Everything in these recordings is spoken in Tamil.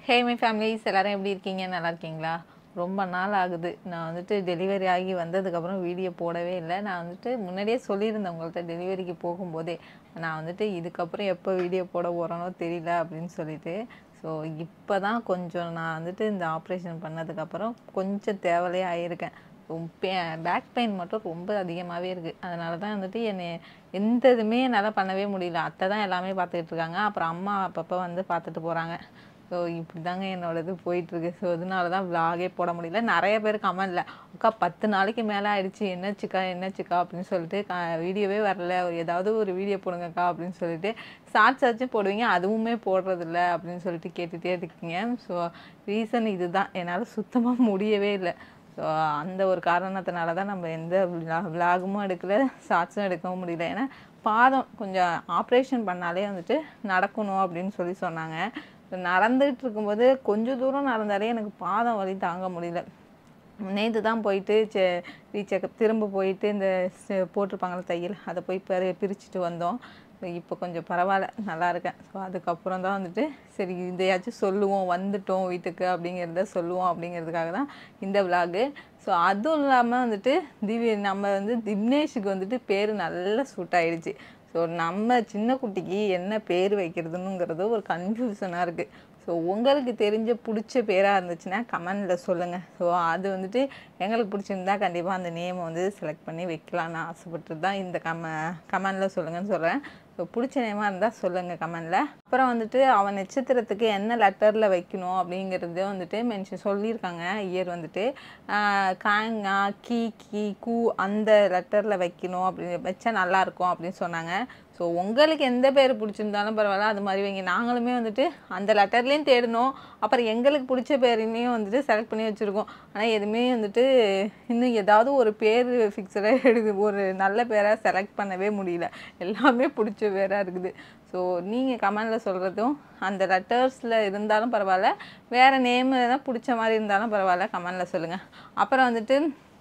ஹே மை ஃபேமிலிஸ் எல்லாரும் எப்படி இருக்கீங்க நல்லா இருக்கீங்களா ரொம்ப நாள் ஆகுது நான் வந்துட்டு டெலிவரி ஆகி வந்ததுக்கப்புறம் வீடியோ போடவே இல்லை நான் வந்துட்டு முன்னாடியே சொல்லியிருந்தேன் உங்கள்கிட்ட டெலிவரிக்கு போகும்போதே நான் வந்துட்டு இதுக்கப்புறம் எப்போ வீடியோ போட போகிறேனோ தெரியல அப்படின்னு சொல்லிட்டு ஸோ இப்போ தான் கொஞ்சம் நான் வந்துட்டு இந்த ஆப்ரேஷன் பண்ணதுக்கப்புறம் கொஞ்சம் தேவையே ஆகியிருக்கேன் பேக் பெயின் மட்டும் ரொம்ப அதிகமாகவே இருக்குது அதனால தான் வந்துட்டு என்னை எந்த இதுவுமே என்னால் பண்ணவே முடியல அத்தை தான் எல்லாமே பார்த்துக்கிட்டு இருக்காங்க அப்புறம் அம்மா அப்பப்போ வந்து பார்த்துட்டு போகிறாங்க ஸோ இப்படி தாங்க என்னோட இது போயிட்டுருக்கு ஸோ அதனால தான் விலாகே போட முடியல நிறைய பேர் கமெண்ட்ல அக்கா பத்து நாளைக்கு மேலே ஆயிடுச்சு என்னச்சுக்கா என்னச்சுக்கா அப்படின்னு சொல்லிட்டு வீடியோவே வரல ஒரு ஏதாவது ஒரு வீடியோ போடுங்கக்கா அப்படின்னு சொல்லிட்டு ஷார்ட்ஸ் ஆச்சும் போடுவீங்க அதுவுமே போடுறதில்ல அப்படின்னு சொல்லிட்டு கேட்டுகிட்டே இருக்கீங்க ஸோ ரீசன் இதுதான் என்னால் சுத்தமாக முடியவே இல்லை ஸோ அந்த ஒரு காரணத்தினால தான் நம்ம எந்த விலாகுமும் எடுக்கல ஷார்ட்ஸும் எடுக்கவும் முடியல ஏன்னா பாதம் கொஞ்சம் ஆப்ரேஷன் பண்ணாலே வந்துட்டு நடக்கணும் அப்படின்னு சொல்லி சொன்னாங்க நடந்துகிட்டு இருக்கும்போது கொஞ்சம் தூரம் நடந்தாலே எனக்கு பாதம் வலி தாங்க முடியல நேற்று தான் போயிட்டு செ ரீசெக்கப் திரும்ப போயிட்டு இந்த போட்டிருப்பாங்களே தையல் அதை போய் பிரி பிரிச்சுட்டு வந்தோம் இப்போ கொஞ்சம் பரவாயில்ல நல்லா இருக்கேன் ஸோ அதுக்கப்புறம் தான் வந்துட்டு சரி இதையாச்சும் சொல்லுவோம் வந்துட்டோம் வீட்டுக்கு அப்படிங்கிறத சொல்லுவோம் அப்படிங்கிறதுக்காக தான் இந்த விலாகு ஸோ அதுவும் இல்லாமல் வந்துட்டு திவ்ய நம்ம வந்து திவ்னேஷுக்கு வந்துட்டு பேர் நல்லா சூட் ஆயிடுச்சு ஸோ நம்ம சின்ன குட்டிக்கு என்ன பேர் வைக்கிறதுனுங்கிறது ஒரு கன்ஃபியூஷனாக இருக்குது ஸோ உங்களுக்கு தெரிஞ்ச பிடிச்ச பேராக இருந்துச்சுன்னா கமெண்டில் சொல்லுங்கள் ஸோ அது வந்துட்டு எங்களுக்கு பிடிச்சிருந்தா கண்டிப்பாக அந்த நேமை வந்து செலக்ட் பண்ணி வைக்கலான்னு ஆசைப்பட்டு தான் இந்த கம கமெண்டில் சொல்லுங்கன்னு சொல்கிறேன் ஸோ பிடிச்ச நேமாக இருந்தால் சொல்லுங்கள் கமெண்டில் அப்புறம் வந்துட்டு அவன் நட்சத்திரத்துக்கு என்ன லெட்டரில் வைக்கணும் அப்படிங்கிறது வந்துட்டு மென்ஷன் சொல்லியிருக்காங்க இயர் வந்துட்டு காங்கா கீ கீ கூ அந்த லெட்டரில் வைக்கணும் அப்படி வச்சா நல்லாயிருக்கும் அப்படின்னு சொன்னாங்க ஸோ உங்களுக்கு எந்த பேர் பிடிச்சிருந்தாலும் பரவாயில்ல அது மாதிரி வைங்க நாங்களுமே வந்துட்டு அந்த லெட்டர்லேயும் தேடணும் அப்புறம் எங்களுக்கு பிடிச்ச பேரையும் வந்துட்டு செலக்ட் பண்ணி வச்சுருக்கோம் ஆனால் எதுவுமே வந்துட்டு இன்னும் ஏதாவது ஒரு பேர் ஃபிக்ஸடாக எடுது ஒரு நல்ல பேராக செலக்ட் பண்ணவே முடியல எல்லாமே பிடிச்ச பேராக இருக்குது ஸோ நீங்கள் கமெண்டில் சொல்கிறதும் அந்த லெட்டர்ஸில் இருந்தாலும் பரவாயில்ல வேறு நேம் தான் பிடிச்ச மாதிரி இருந்தாலும் பரவாயில்ல கமெண்டில் சொல்லுங்கள் அப்புறம் வந்துட்டு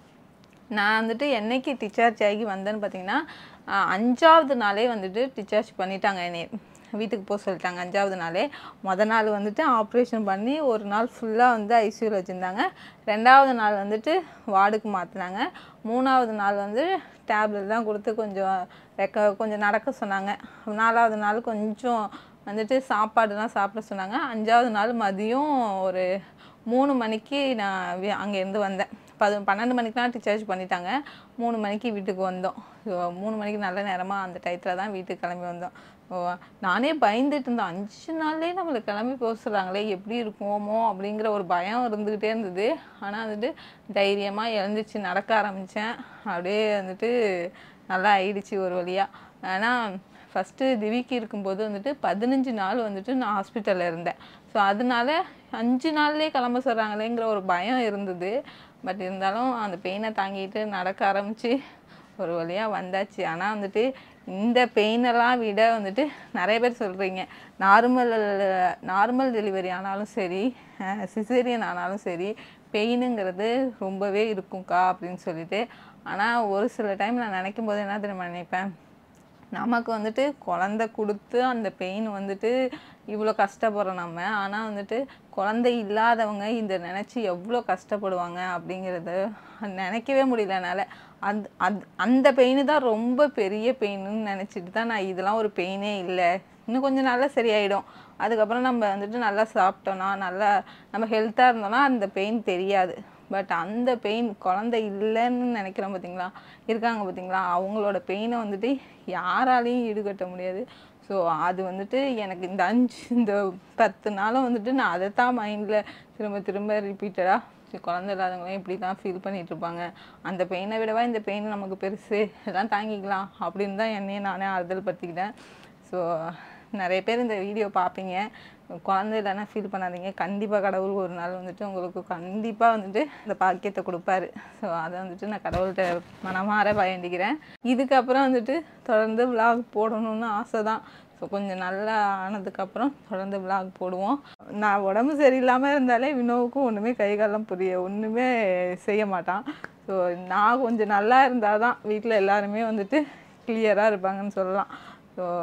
நான் வந்துட்டு என்னைக்கு டிஸ்சார்ஜ் ஆகி வந்தேன்னு பார்த்தீங்கன்னா அஞ்சாவது நாளே வந்துட்டு டிஸ்சார்ஜ் பண்ணிட்டாங்க என்னை வீட்டுக்கு போக சொல்லிட்டாங்க அஞ்சாவது நாளே மொதல் நாள் வந்துட்டு ஆப்ரேஷன் பண்ணி ஒரு நாள் ஃபுல்லாக வந்து ஐசியூவில் வச்சுருந்தாங்க ரெண்டாவது நாள் வந்துட்டு வார்டுக்கு மாற்றினாங்க மூணாவது நாள் வந்து டேப்லெட் தான் கொடுத்து கொஞ்சம் ரெக்க கொஞ்சம் நடக்க சொன்னாங்க நாலாவது நாள் கொஞ்சம் வந்துட்டு சாப்பாடுலாம் சாப்பிட சொன்னாங்க அஞ்சாவது நாள் மதியம் ஒரு மூணு மணிக்கு நான் அங்கேருந்து வந்தேன் பது பன்னெண்டு மணிக்கெலாம் டிஸ்சார்ஜ் பண்ணிட்டாங்க மூணு மணிக்கு வீட்டுக்கு வந்தோம் ஸோ மூணு மணிக்கு நல்ல நேரமாக அந்த டயத்தில் தான் வீட்டுக்கு கிளம்பி வந்தோம் ஓ நானே பயந்துட்டு இருந்தேன் அஞ்சு நாள்லேயே நம்மளை கிளம்பி போக சொல்கிறாங்களே எப்படி இருக்குமோ அப்படிங்கிற ஒரு பயம் இருந்துக்கிட்டே இருந்தது ஆனால் வந்துட்டு தைரியமாக எழுந்திரிச்சு நடக்க ஆரம்பித்தேன் அப்படியே வந்துட்டு நல்லா ஆயிடுச்சு ஒரு வழியாக ஆனால் ஃபஸ்ட்டு திவிக்கு இருக்கும்போது வந்துட்டு பதினஞ்சு நாள் வந்துட்டு நான் ஹாஸ்பிட்டலில் இருந்தேன் ஸோ அதனால அஞ்சு நாள்லேயே கிளம்ப சொல்கிறாங்களேங்கிற ஒரு பயம் இருந்தது பட் இருந்தாலும் அந்த பெயினை தாங்கிட்டு நடக்க ஆரம்பித்து ஒரு வழியாக வந்தாச்சு ஆனால் வந்துட்டு இந்த பெயினெல்லாம் விட வந்துட்டு நிறைய பேர் சொல்கிறீங்க நார்மல் நார்மல் டெலிவரி ஆனாலும் சரி சிசேரியன் ஆனாலும் சரி பெயினுங்கிறது ரொம்பவே இருக்கும்க்கா அப்படின்னு சொல்லிட்டு ஆனால் ஒரு சில டைம் நான் நினைக்கும் போது என்ன தெரியுமா நினைப்பேன் நமக்கு வந்துட்டு குழந்த கொடுத்து அந்த பெயின் வந்துட்டு இவ்வளோ கஷ்டப்படுறோம் நம்ம ஆனால் வந்துட்டு குழந்தை இல்லாதவங்க இந்த நினச்சி எவ்வளோ கஷ்டப்படுவாங்க அப்படிங்கிறத நினைக்கவே முடியல என்னால் அது அது அந்த பெயின் தான் ரொம்ப பெரிய பெயின்னு நினச்சிட்டு தான் நான் இதெல்லாம் ஒரு பெயினே இல்லை இன்னும் கொஞ்சம் நல்லா சரியாயிடும் அதுக்கப்புறம் நம்ம வந்துட்டு நல்லா சாப்பிட்டோன்னா நல்லா நம்ம ஹெல்த்தாக இருந்தோம்னா அந்த பெயின் தெரியாது பட் அந்த பெயின் குழந்தை இல்லைன்னு நினைக்கிறோம் பார்த்தீங்களா இருக்காங்க பார்த்தீங்களா அவங்களோட பெயினை வந்துட்டு யாராலையும் ஈடுகட்ட முடியாது ஸோ அது வந்துட்டு எனக்கு இந்த அஞ்சு இந்த பத்து நாளும் வந்துட்டு நான் அதை தான் மைண்டில் திரும்ப திரும்ப ரிப்பீட்டடாக குழந்தை இல்லாதவங்களாம் இப்படி தான் ஃபீல் பண்ணிகிட்டு இருப்பாங்க அந்த பெயினை விடவா இந்த பெயின் நமக்கு பெருசு இதெல்லாம் தாங்கிக்கலாம் அப்படின்னு தான் என்னையே நானே ஆறுதல் படுத்திக்கிட்டேன் ஸோ நிறைய பேர் இந்த வீடியோ பார்ப்பீங்க குழந்தை இல்லைன்னா ஃபீல் பண்ணாதீங்க கண்டிப்பாக கடவுள் ஒரு நாள் வந்துட்டு உங்களுக்கு கண்டிப்பாக வந்துட்டு இந்த பாக்கியத்தை கொடுப்பாரு ஸோ அதை வந்துட்டு நான் கடவுள்கிட்ட மனமாற பயண்டிக்கிறேன் இதுக்கப்புறம் வந்துட்டு தொடர்ந்து விலாக் போடணும்னு ஆசை தான் ஸோ கொஞ்சம் நல்லா ஆனதுக்கப்புறம் தொடர்ந்து விலாக் போடுவோம் நான் உடம்பு சரியில்லாமல் இருந்தாலே வினோவுக்கும் ஒன்றுமே கை காலம் புரிய ஒன்றுமே செய்ய மாட்டான் ஸோ நான் கொஞ்சம் நல்லா இருந்தால் தான் வீட்டில் எல்லாருமே வந்துட்டு கிளியராக இருப்பாங்கன்னு சொல்லலாம் ஸோ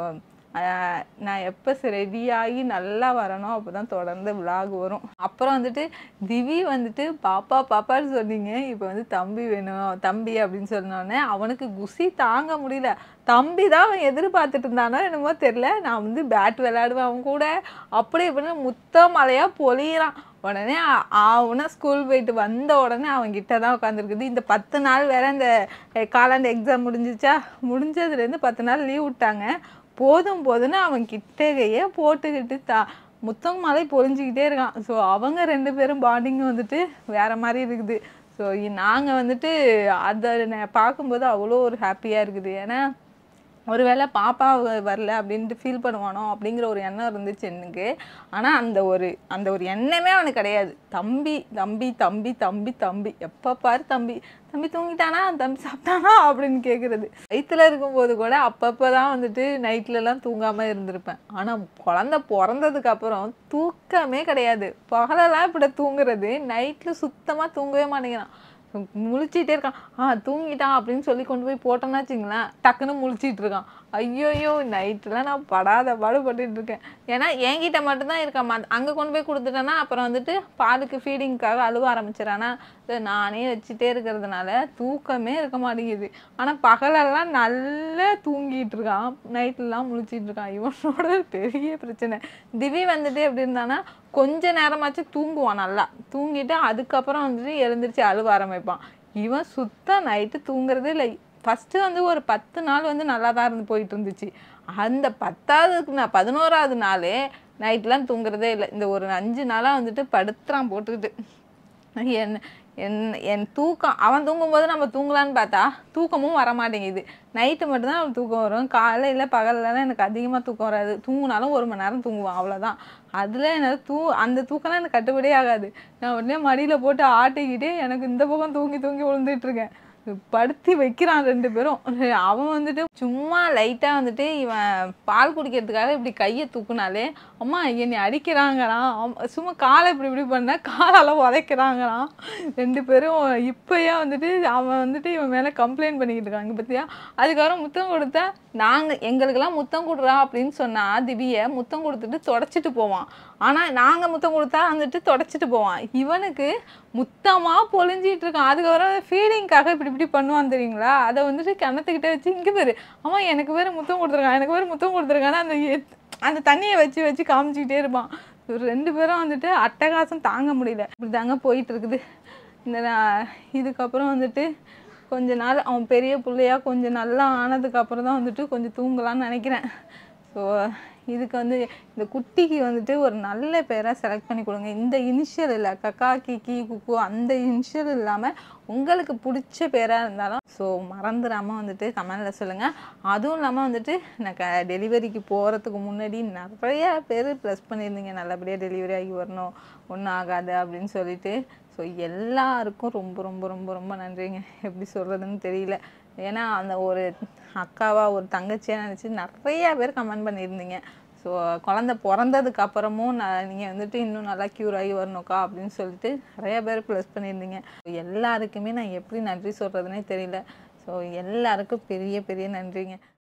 ஆஹ் நான் எப்போ ரெடியாகி நல்லா வரணும் அப்போ தான் தொடர்ந்து விலாக் வரும் அப்புறம் வந்துட்டு திவி வந்துட்டு பாப்பா பாப்பான்னு சொன்னீங்க இப்போ வந்து தம்பி வேணும் தம்பி அப்படின்னு சொன்னோடனே அவனுக்கு குசி தாங்க முடியல தம்பி தான் அவன் எதிர்பார்த்துட்டு இருந்தானோ என்னமோ தெரில நான் வந்து பேட் விளையாடுவேன் அவன் கூட அப்படி இப்படின்னு முத்த மலையாக பொழியிறான் உடனே அ- அவனா ஸ்கூல் போயிட்டு வந்த உடனே அவன் கிட்ட தான் உட்காந்துருக்குது இந்த பத்து நாள் வேற இந்த அஹ், காலாண்டு எக்ஸாம் முடிஞ்சிச்சா முடிஞ்சதுலேருந்து பத்து நாள் லீவ் விட்டாங்க போதும் போதுன்னு அவன் கிட்டகையே போட்டுக்கிட்டு தா முத்தம் மலை பொழிஞ்சிக்கிட்டே இருக்கான் ஸோ அவங்க ரெண்டு பேரும் பாண்டிங் வந்துட்டு வேற மாதிரி இருக்குது ஸோ நாங்கள் வந்துட்டு அதை ந- பார்க்கும்போது அவ்வளோ ஒரு ஹாப்பியாக இருக்குது ஏன்னா ஒருவேளை பாப்பா வ- வரல அப்படின்ட்டு ஃபீல் பண்ணுவானோ அப்படிங்கிற ஒரு எண்ணம் இருந்துச்சு எனக்கு ஆனால் அந்த ஒரு அந்த ஒரு எண்ணமே அவனுக்கு கிடையாது தம்பி தம்பி தம்பி தம்பி தம்பி எப்போ பாரு தம்பி தம்பி தூங்கிட்டானா தம்பி சாப்பிட்டானா அப்படின்னு கேட்குறது வயிற்றுல இருக்கும்போது கூட அப்பப்போ தான் வந்துட்டு நைட்லலாம் தூங்காமல் இருந்திருப்பேன் ஆனால் குழந்த பிறந்ததுக்கு அப்புறம் தூக்கமே கிடையாது பகலெல்லாம் இப்படி தூங்குறது நைட்டில் சுத்தமாக தூங்கவே மாட்டேங்கிறான் முழிச்சிட்டே இருக்கான் ஆ தூங்கிட்டான் அப்படின்னு சொல்லி கொண்டு போய் போட்டோம்னா வச்சுங்களேன் டக்குன்னு முழிச்சிட்டு இருக்கான் ஐயோயோ நைட்டுலாம் நான் படாத பாடுபட்டுட்டு இருக்கேன் ஏன்னா என்கிட்ட மட்டும்தான் இருக்கான் மத் அங்கே கொண்டு போய் கொடுத்துட்டேன்னா அப்புறம் வந்துட்டு பாலுக்கு ஃபீடிங்க்காக அழுவ ஆரம்பிச்சிடறானா இதை நானே வச்சுட்டே இருக்கிறதுனால தூக்கமே இருக்க மாட்டேங்குது ஆனால் பகலெல்லாம் நல்லா தூங்கிட்டு இருக்கான் நைட்லலாம் முழிச்சிட்டு இருக்கான் இவனோட பெரிய பிரச்சனை திவி வந்துட்டு எப்படி இருந்தானா கொஞ்ச நேரமாச்சும் தூங்குவான் நல்லா தூங்கிட்டு அதுக்கப்புறம் வந்துட்டு எழுந்திரிச்சு அழுவ ஆரம்பிப்பான் இவன் சுத்தம் நைட்டு தூங்குறதே இல்லை ஃபஸ்ட்டு வந்து ஒரு பத்து நாள் வந்து நல்லா தான் இருந்து போயிட்டு இருந்துச்சு அந்த பத்தாவதுக்கு நான் பதினோராவது நாளே நைட்லாம் தூங்குறதே இல்லை இந்த ஒரு அஞ்சு நாளாக வந்துட்டு படுத்துறான் போட்டுக்கிட்டு என் என் என் தூக்கம் அவன் தூங்கும்போது நம்ம தூங்கலான்னு பார்த்தா தூக்கமும் வர மாட்டேங்குது நைட்டு மட்டும்தான் அவன் தூக்கம் வரும் காலையில் பகல்லலாம் எனக்கு அதிகமாக தூக்கம் வராது தூங்கினாலும் ஒரு மணி நேரம் தூங்குவான் அவ்வளோதான் அதில் என்னால் தூ அந்த தூக்கம்லாம் எனக்கு கட்டுப்படியே ஆகாது நான் உடனே மடியில் போட்டு ஆட்டிக்கிட்டு எனக்கு இந்த பக்கம் தூங்கி தூங்கி விழுந்துட்டு இருக்கேன் படுத்தி வைக்கிறான் ரெண்டு பேரும் அவன் வந்துட்டு சும்மா லைட்டாக வந்துட்டு இவன் பால் குடிக்கிறதுக்காக இப்படி கையை தூக்குனாலே அம்மா என்னை அடிக்கிறாங்களாம் அம்- சும்மா காலை இப்படி இப்படி பண்ண காலால் உதைக்கிறாங்களாம் ரெண்டு பேரும் இப்போயே வந்துட்டு அவன் வந்துட்டு இவன் மேலே கம்ப்ளைண்ட் பண்ணிக்கிட்டு இருக்காங்க பத்தியா அதுக்கப்புறம் முத்தம் கொடுத்தா நாங்கள் எங்களுக்கெல்லாம் முத்தம் கொடுறா அப்படின்னு சொன்னா திவிய முத்தம் கொடுத்துட்டு தொடச்சிட்டு போவான் ஆனால் நாங்கள் முத்தம் கொடுத்தா வந்துட்டு தொடச்சிட்டு போவான் இவனுக்கு முத்தமாக பொழிஞ்சிட்டு இருக்கான் அதுக்கப்புறம் ஃபீலிங்காக இப்படி இப்படி பண்ணுவான் தெரியுங்களா அதை வந்துட்டு கிணத்துக்கிட்டே வச்சு இங்கே பேர் அவன் எனக்கு பேர் முத்தம் கொடுத்துருக்கான் எனக்கு பேர் முத்தம் கொடுத்துருக்கான்னு அந்த எத்- அந்த தண்ணியை வச்சு வச்சு காமிச்சிக்கிட்டே இருப்பான் இவர் ரெண்டு பேரும் வந்துட்டு அட்டகாசம் தாங்க முடியல இப்படி தாங்க போயிட்டு இருக்குது இந்த நான் இதுக்கப்புறம் வந்துட்டு கொஞ்ச நாள் அவன் பெரிய பிள்ளையா கொஞ்சம் நல்லா ஆனதுக்கு அப்புறம் தான் வந்துட்டு கொஞ்சம் தூங்கலாம்னு நினைக்கிறேன் ஸோ இதுக்கு வந்து இந்த குட்டிக்கு வந்துட்டு ஒரு நல்ல பேராக செலக்ட் பண்ணி கொடுங்க இந்த இனிஷியல் இல்லை கக்கா கிக்கி குக்கு அந்த இனிஷியல் இல்லாமல் உங்களுக்கு பிடிச்ச பேராக இருந்தாலும் ஸோ மறந்துடாமல் வந்துட்டு கமெண்டில் சொல்லுங்கள் அதுவும் இல்லாமல் வந்துட்டு எனக்கு டெலிவரிக்கு போகிறதுக்கு முன்னாடி நிறையா பேர் ப்ளஸ் பண்ணியிருந்தீங்க நல்லபடியாக டெலிவரி ஆகி வரணும் ஒன்றும் ஆகாது அப்படின்னு சொல்லிட்டு ஸோ எல்லாருக்கும் ரொம்ப ரொம்ப ரொம்ப ரொம்ப நன்றிங்க எப்படி சொல்கிறதுன்னு தெரியல ஏன்னா அந்த ஒரு அக்காவா ஒரு தங்கச்சியாக நினச்சி நிறையா பேர் கமெண்ட் பண்ணியிருந்தீங்க ஸோ குழந்த பிறந்ததுக்கு அப்புறமும் நான் நீங்கள் வந்துட்டு இன்னும் நல்லா க்யூர் ஆகி வரணுக்கா அப்படின்னு சொல்லிட்டு நிறைய பேர் ப்ளஸ் பண்ணியிருந்தீங்க எல்லாருக்குமே நான் எப்படி நன்றி சொல்கிறதுனே தெரியல ஸோ எல்லாருக்கும் பெரிய பெரிய நன்றிங்க